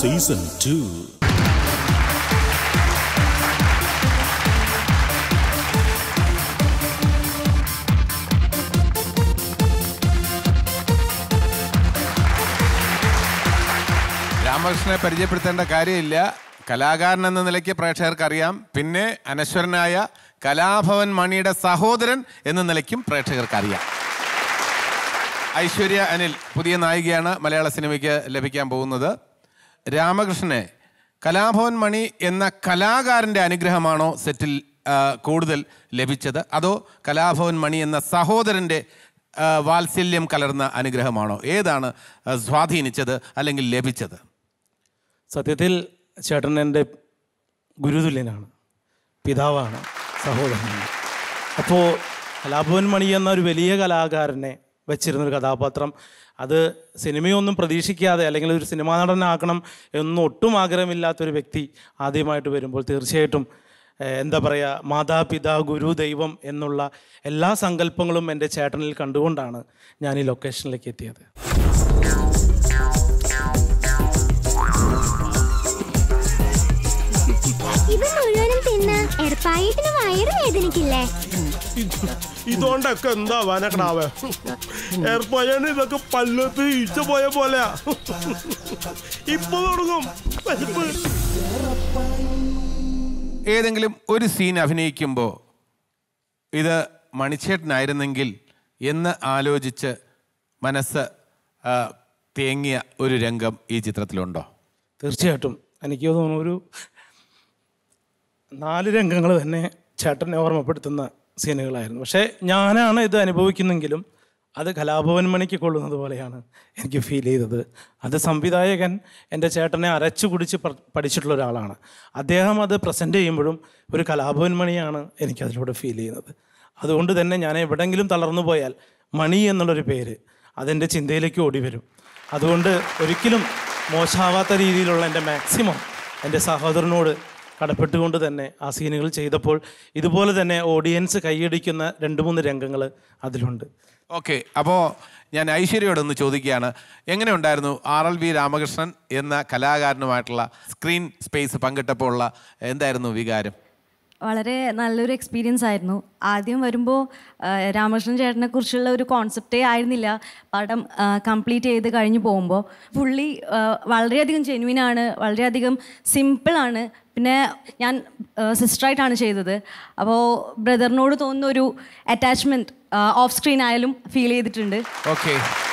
Season two രാമകൃഷ്ണനെ പരിചയപ്പെടുത്തേണ്ട കാര്യമില്ല കലാകാരൻ എന്ന നിലയ്ക്ക് പ്രേക്ഷകർക്ക് അറിയാം പിന്നെ അനശ്വരനായ കലാഭവൻ മണിയുടെ സഹോദരൻ എന്ന നിലയ്ക്കും പ്രേക്ഷകർക്ക് അറിയാം ഐശ്വര്യ അനിൽ പുതിയ നായികയാണ് മലയാള സിനിമയ്ക്ക് ലഭിക്കാൻ പോകുന്നത് രാമകൃഷ്ണനെ കലാഭവൻ മണി എന്ന കലാകാരൻ്റെ അനുഗ്രഹമാണോ സെറ്റിൽ ആ, കൂടുതൽ ലഭിച്ചത് അതോ കലാഭവൻ മണി എന്ന സഹോദരൻ്റെ ആ, വാത്സല്യം കലർന്ന അനുഗ്രഹമാണോ ഏതാണ് ആ, സ്വാധീനിച്ചത് അല്ലെങ്കിൽ ലഭിച്ചത് സത്യത്തിൽ ചേട്ടൻ എൻ്റെ ഗുരുതുല്യനാണ് പിതാവാണ് സഹോദരനാണ് അപ്പോൾ കലാഭവൻ മണി എന്ന ഒരു വലിയ കലാകാരനെ വെച്ചിരുന്നൊരു കഥാപാത്രം അത് സിനിമയൊന്നും പ്രതീക്ഷിക്കാതെ അല്ലെങ്കിൽ ഒരു സിനിമാ നടനാക്കണം എന്നൊന്നും ഒട്ടും ആഗ്രഹമില്ലാത്തൊരു വ്യക്തി ആദ്യമായിട്ട് വരുമ്പോൾ തീർച്ചയായിട്ടും ഏഹ്, എന്താ പറയുക മാതാപിതാ ഗുരു ദൈവം എന്നുള്ള എല്ലാ സങ്കല്പങ്ങളും എൻ്റെ ചേട്ടനിൽ കണ്ടുകൊണ്ടാണ് ഞാൻ ഈ ലൊക്കേഷനിലേക്ക് എത്തിയത് ഇത് മുഴുവനും തിന്ന് എർപ്പായിട്ടിന് വയറ് വേദനിക്കില്ലേ ഇതുകൊണ്ടൊക്കെ എന്താ വനക്കടാവ് ഏർപ്പായാണ് ഇതൊക്കെ പല്ലത്ത് ഈച്ച പോയ പോലെയാ ഇപ്പൊ തുടങ്ങും പരിപ്പ്. ഏതെങ്കിലും ഒരു സീൻ അഭിനയിക്കുമ്പോൾ ഇത് മണിച്ചേട്ടനായിരുന്നെങ്കിൽ എന്ന് ആലോചിച്ച് മനസ്സ് ആ, തേങ്ങിയ ഒരു രംഗം ഈ ചിത്രത്തിലുണ്ടോ തീർച്ചയായിട്ടും എനിക്ക് തോന്നുന്നു ഒരു നാല് രംഗങ്ങൾ തന്നെ ചേട്ടനെ ഓർമ്മപ്പെടുത്തുന്ന സീനുകളായിരുന്നു പക്ഷേ ഞാനാണ് ഇത് അനുഭവിക്കുന്നെങ്കിലും അത് കലാഭവൻ മണിക്ക് കൊള്ളുന്നത് പോലെയാണ് എനിക്ക് ഫീൽ ചെയ്തത് അത് സംവിധായകൻ എൻ്റെ ചേട്ടനെ അരച്ചു കുടിച്ച് പ- പഠിച്ചിട്ടുള്ള ഒരാളാണ് അദ്ദേഹം അത് പ്രസൻറ്റ് ചെയ്യുമ്പോഴും ഒരു കലാഭവൻ മണിയാണ് എനിക്കതിലൂടെ ഫീൽ ചെയ്യുന്നത് അതുകൊണ്ട് തന്നെ ഞാൻ എവിടെങ്കിലും തളർന്നു പോയാൽ മണി എന്നുള്ളൊരു പേര് അതെൻ്റെ ചിന്തയിലേക്ക് ഓടി വരും അതുകൊണ്ട് ഒരിക്കലും മോശമാവാത്ത രീതിയിലുള്ള എൻ്റെ മാക്സിമം എൻ്റെ സഹോദരനോട് കടപ്പെട്ടുകൊണ്ട് തന്നെ ആ സീനുകൾ ചെയ്തപ്പോൾ ഇതുപോലെ തന്നെ ഓഡിയൻസ് കൈയടിക്കുന്ന രണ്ട് മൂന്ന് രംഗങ്ങൾ അതിലുണ്ട് ഓക്കെ അപ്പോൾ ഞാൻ ഐശ്വര്യയോടൊന്ന് ചോദിക്കുകയാണ് എങ്ങനെ ഉണ്ടായിരുന്നു ആർ എൽ വി രാമകൃഷ്ണൻ എന്ന കലാകാരനുമായിട്ടുള്ള സ്ക്രീൻ സ്പേസ് പങ്കിട്ടപ്പോൾ ഉള്ള എന്തായിരുന്നു വികാരം വളരെ നല്ലൊരു എക്സ്പീരിയൻസ് ആയിരുന്നു ആദ്യം വരുമ്പോൾ രാമകൃഷ്ണൻ ചേട്ടനെ കുറിച്ചുള്ള ഒരു കോൺസെപ്റ്റേ ആയിരുന്നില്ല പടം കംപ്ലീറ്റ് ചെയ്ത് കഴിഞ്ഞ് പോകുമ്പോൾ പുള്ളി ആ, വളരെയധികം ജെന്വിൻ ആണ് വളരെയധികം സിമ്പിളാണ് പിന്നെ ഞാൻ സിസ്റ്ററായിട്ടാണ് ചെയ്തത് അപ്പോൾ ബ്രദറിനോട് തോന്നുന്ന ഒരു അറ്റാച്ച്മെൻറ്റ് ഓഫ് സ്ക്രീൻ ആയാലും ഫീൽ ചെയ്തിട്ടുണ്ട് ഓക്കെ